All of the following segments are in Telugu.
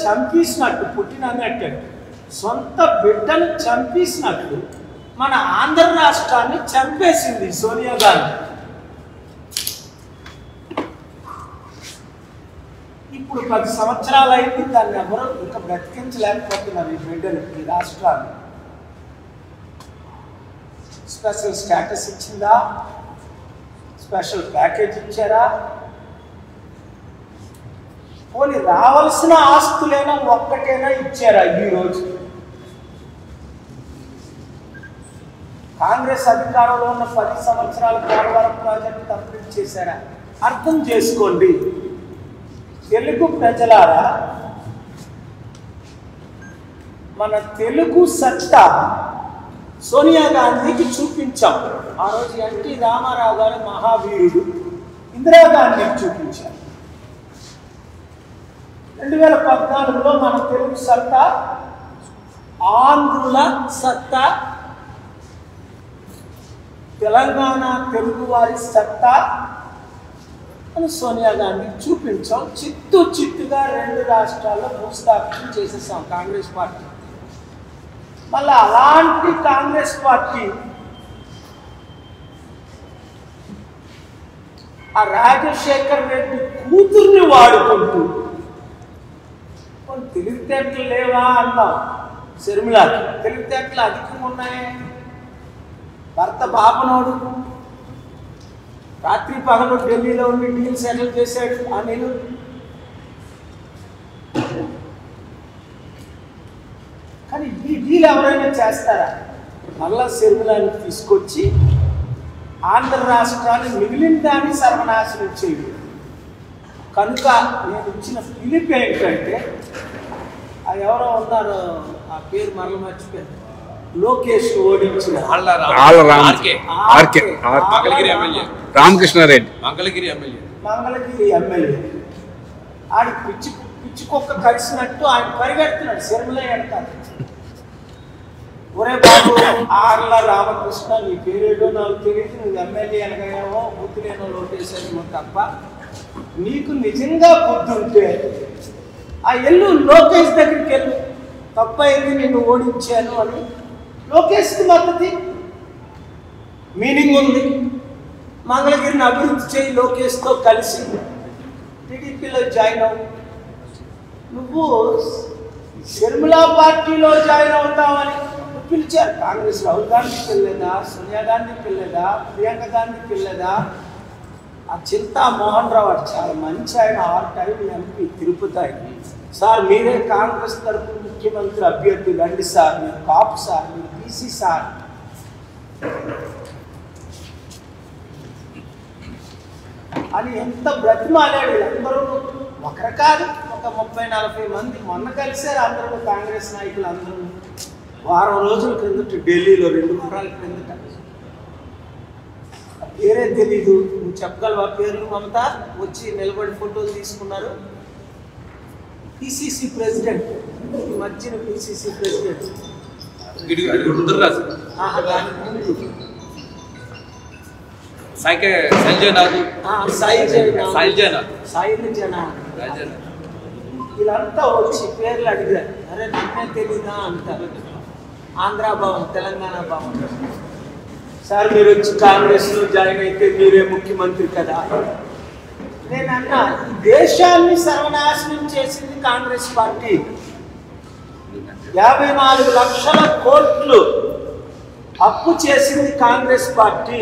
చంపేసినట్టు పుట్టినట్టు సొంత బిడ్డను చంపేసినట్లు మన ఆంధ్ర రాష్ట్రాన్ని చంపేసింది సోనియా గాంధీ ఇప్పుడు పది సంవత్సరాలు అయింది దాన్ని ఎవరు ఇంకా బ్రతికించలేకపోతున్నారు ఈ బిడ్డను ఈ రాష్ట్రాన్ని స్పెషల్ స్టేటస్ ఇచ్చిందా స్పెషల్ ప్యాకేజ్ ఇచ్చారా పోనీ రావాల్సిన ఆస్తులైనా ఒక్కటైనా ఇచ్చారా ఈ రోజు కాంగ్రెస్ అధికారంలో ఉన్న పది సంవత్సరాల పోలవరం ప్రాజెక్టు కంప్లీట్ చేశారా అర్థం చేసుకోండి తెలుగు ప్రజలారా మన తెలుగు సత్తా సోనియా గాంధీకి చూపించాం ఆ రోజు ఎన్టీ రామారావు గారు మహావీరుడు ఇందిరాగాంధీకి చూపించాం రెండు వేల పద్నాలుగులో మన తెలుగు సత్తా ఆంధ్రుల సత్తా తెలంగాణ తెలుగువారి సత్తా అని సోనియా గాంధీ చూపించాం చిత్తు చిత్తుగా రెండు రాష్ట్రాల్లో భూస్థాపన చేసేసాం కాంగ్రెస్ పార్టీ మళ్ళీ అలాంటి కాంగ్రెస్ పార్టీ ఆ రాజశేఖర్ రెడ్డి కూతుర్ని వాడుకుంటూ కొన్ని తెలివితేటలు లేవా అన్నాం శర్మిలాకి తెలివితేటలు అధికంగా ఉన్నాయి భర్త బాబనోడు రాత్రి పగలు ఢిల్లీలో ఉండి డీల్ సెటిల్ చేశాడు ఆ నేను కానీ ఈ డీల్ ఎవరైనా చేస్తారా మళ్ళా శర్మిలాని తీసుకొచ్చి ఆంధ్ర రాష్ట్రాన్ని మిగిలిన దాన్ని సర్వనాశనం చేయడు కనుక నేను ఇచ్చిన పిలుపు ఏంటంటే ఆ ఎవరో ఉన్నారు ఆ పేరు మరల మర్చిపోయారు లోకేష్ ఓడించిన Alla Alla Ram R K R K R- Mangalagiri MLA Ramakrishna Reddy Mangalagiri MLA Mangalagiri MLA ఆడి పిచ్చి పిచ్చి కుక్క కలిసినట్టు ఆయన పరిగెడుతున్నాడు శర్మిల ఎడతాడు ఒరే బాబు ఆర్ల రామకృష్ణ నీ పేరేటో నాకు తెలియదు నువ్వు ఎమ్మెల్యే అనగానేమో బుద్ధి లేనో లోటేసానేమో తప్ప నీకు నిజంగా బుద్ధి ఉంటే ఆ ఎల్లు లోకేష్ దగ్గరికి వెళ్ళు తప్పైంది నిన్ను ఓడించాను అని లోకేష్కి మద్దతు మీనింగ్ ఉంది మంగళగిరిని అభివృద్ధి చేయి లోకేష్తో కలిసి టీడీపీలో జాయిన్ అవు నువ్వు షర్మిలా పార్టీలో జాయిన్ అవుతావని పిలిచారు కాంగ్రెస్ రాహుల్ గాంధీ పిల్లదా సోనియా గాంధీ పిల్లదా ప్రియాంక గాంధీ పిల్లదా ఆ చింతా మోహన్ రావు గారు చాలా మంచి ఆయన ఆర్ టైం ఎంపీ తిరుపతి ఆయన సార్ మీరే కాంగ్రెస్ తరపు ముఖ్యమంత్రి అభ్యర్థి రండి సార్ మీరు కాపు సార్ మీరు బీసీ సార్ అని ఎంత బ్రతిమాలాడు అందరూ ఒకరు కాదు ఒక ముప్పై నలభై మంది మొన్న కలిశారు అందరూ కాంగ్రెస్ నాయకులు అందరూ వారం రోజుల క్రిందట ఢిల్లీలో రెండు వారాల క్రిందట ఆ పేరే తెలీదు నువ్వు చెప్పగలవా పేర్లు మమత వచ్చి నిలబడి ఫోటోలు తీసుకున్నారు పిసిసి ప్రెసిడెంట్ ఈ మధ్యన పిసిసి ప్రెసిడెంట్ ఇటు ఇటు రుద్రరాజు ఆహా, దాని ముందు. సైకే సంజయ్ నాథ్ ఆ, సాయి జైనా. సాయి జైనాథ్ సాయి జనా రాజన్ వీళ్ళంతా వచ్చి పేర్లు అడిగారు అరే నన్నే తెలీదా అంటారు ఆంధ్ర భవన్ తెలంగాణ భవన్ సార్ మీరు వచ్చి కాంగ్రెస్లో జాయిన్ అయితే మీరే ముఖ్యమంత్రి కదా నేను అన్నా ఈ దేశాన్ని సర్వనాశనం చేసింది కాంగ్రెస్ పార్టీ యాభై నాలుగు లక్షల కోట్లు అప్పు చేసింది కాంగ్రెస్ పార్టీ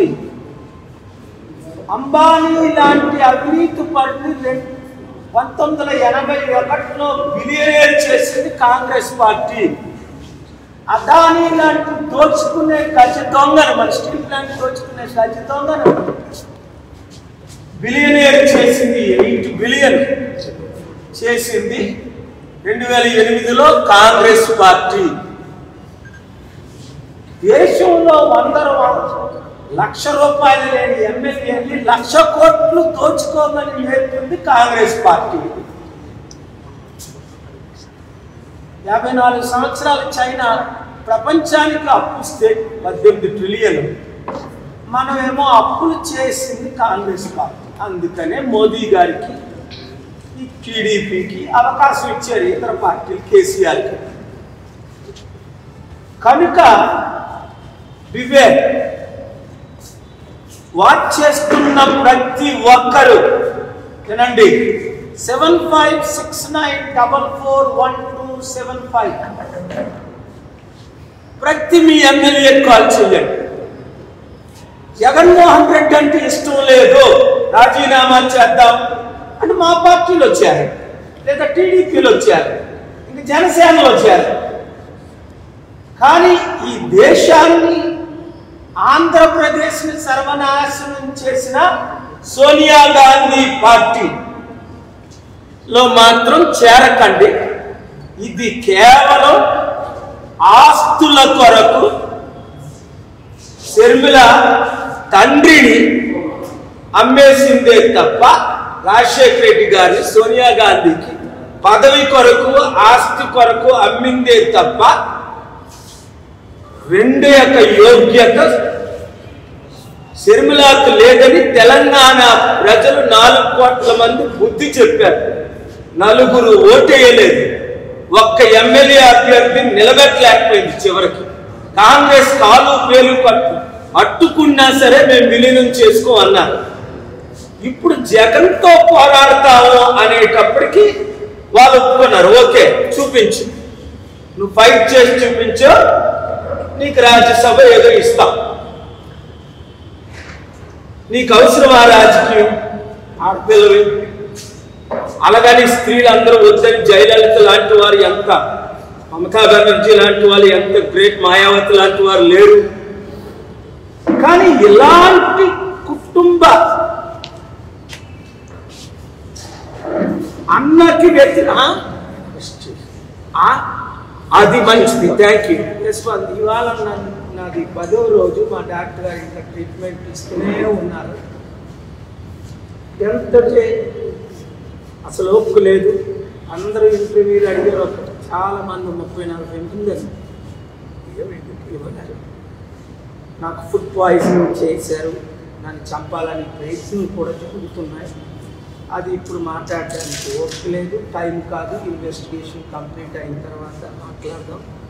అంబానీ లాంటి అవినీతి పడిని రెండు పంతొమ్మిది వందల ఎనభై ఒకటిలో బిలియనేర్ చేసింది కాంగ్రెస్ పార్టీ అదానీ లాంటి దోచుకునే గజ దొంగను మన స్టీల్ ప్లాంట్ దోచుకునే గజ దొంగను బిలియనేర్ చేసింది ఎయిట్ బిలియన్ చేసింది రెండు వేల ఎనిమిదిలో కాంగ్రెస్ పార్టీ దేశంలో వందల లక్ష రూపాయలు లేని ఎమ్మెల్యేని లక్ష కోట్లు దోచుకోమని నేర్పింది కాంగ్రెస్ పార్టీ యాభై నాలుగు సంవత్సరాల చైనా ప్రపంచానికి అప్పు ఇస్తే పద్దెనిమిది ట్రిలియన్ మనమేమో అప్పులు చేసింది కాంగ్రెస్ పార్టీ అందుకనే మోదీ గారికి ఈ టీడీపీకి అవకాశం ఇచ్చారు ఇతర పార్టీలు కేసీఆర్కి కనుక వివేక్ వాచ్ చేస్తున్న ప్రతి ఒక్కరు వినండి seven five six nine double four one two seven five ప్రతి మీ ఎమ్మెల్యే కాల్ చేయండి జగన్మోహన్ రెడ్డి అంటే ఇష్టం లేదు రాజీనామా చేద్దాం అంటే మా పార్టీలో వచ్చారు లేదా టీడీపీలో వచ్చారు ఇంక జనసేనలో వచ్చారు కానీ ఈ దేశాన్ని ఆంధ్రప్రదేశ్ని సర్వనాశనం చేసిన సోనియా గాంధీ పార్టీ లో మాత్రం చేరకండి ఇది కేవలం ఆస్తుల కొరకు షర్మిల తండ్రిని అమ్మేసిందే తప్ప రాజశేఖర రెడ్డి గారిని సోనియా గాంధీకి పదవి కొరకు ఆస్తి కొరకు అమ్మిందే తప్ప రెండు యొక్క యోగ్యత షర్మిలాకు లేదని తెలంగాణ ప్రజలు నాలుగు కోట్ల మంది బుద్ధి చెప్పారు నలుగురు ఓటేయలేదు ఒక్క ఎమ్మెల్యే అభ్యర్థిని నిలబెట్టలేకపోయింది చివరికి కాంగ్రెస్ కాలు పేలు పట్టు అట్టుకున్నా సరే మేము విలీనం చేసుకో అన్నారు ఇప్పుడు జగన్తో పోరాడతాము అనేటప్పటికీ వాళ్ళు ఒప్పుకున్నారు ఓకే చూపించు నువ్వు ఫైట్ చేసి చూపించు నీకు రాజ్యసభ ఏదో ఇస్తాం నీకు అవసరమా రాజకీయం ఆడపిల్లవి అలాగని స్త్రీలందరూ వద్దని జయలలిత లాంటి వారు ఎంత మమతా బెనర్జీ లాంటి వాళ్ళు ఎంత గ్రేట్ మాయావతి లాంటి వారు లేరు కానీ ఇలాంటి కుటుంబ అన్నకి వ్యక్తి ఆ? ఆ? అది మంచిది థ్యాంక్ యూ యశ్వంత్ ఇవాళ నన్ను నాది పదో రోజు మా డాక్టర్ గారు ఇంకా ట్రీట్మెంట్ ఇస్తూనే ఉన్నారు ఎంత చే- అసలు ఓపిక లేదు అందరూ ఇంటర్వ్యూలు అడిగారు ఒక చాలా మంది ముప్పై నలభై మంది అని. ఏం ఇంటర్వ్యూ ఇవ్వలేదు. నాకు ఫుడ్ పాయిజన్ చేశారు నన్ను చంపాలని ప్రయత్నం కూడా జరుగుతున్నాయి అది ఇప్పుడు మాట్లాడడానికి ఓపిక లేదు టైం కాదు ఇన్వెస్టిగేషన్ కంప్లీట్ అయిన తర్వాత మాట్లాడదాం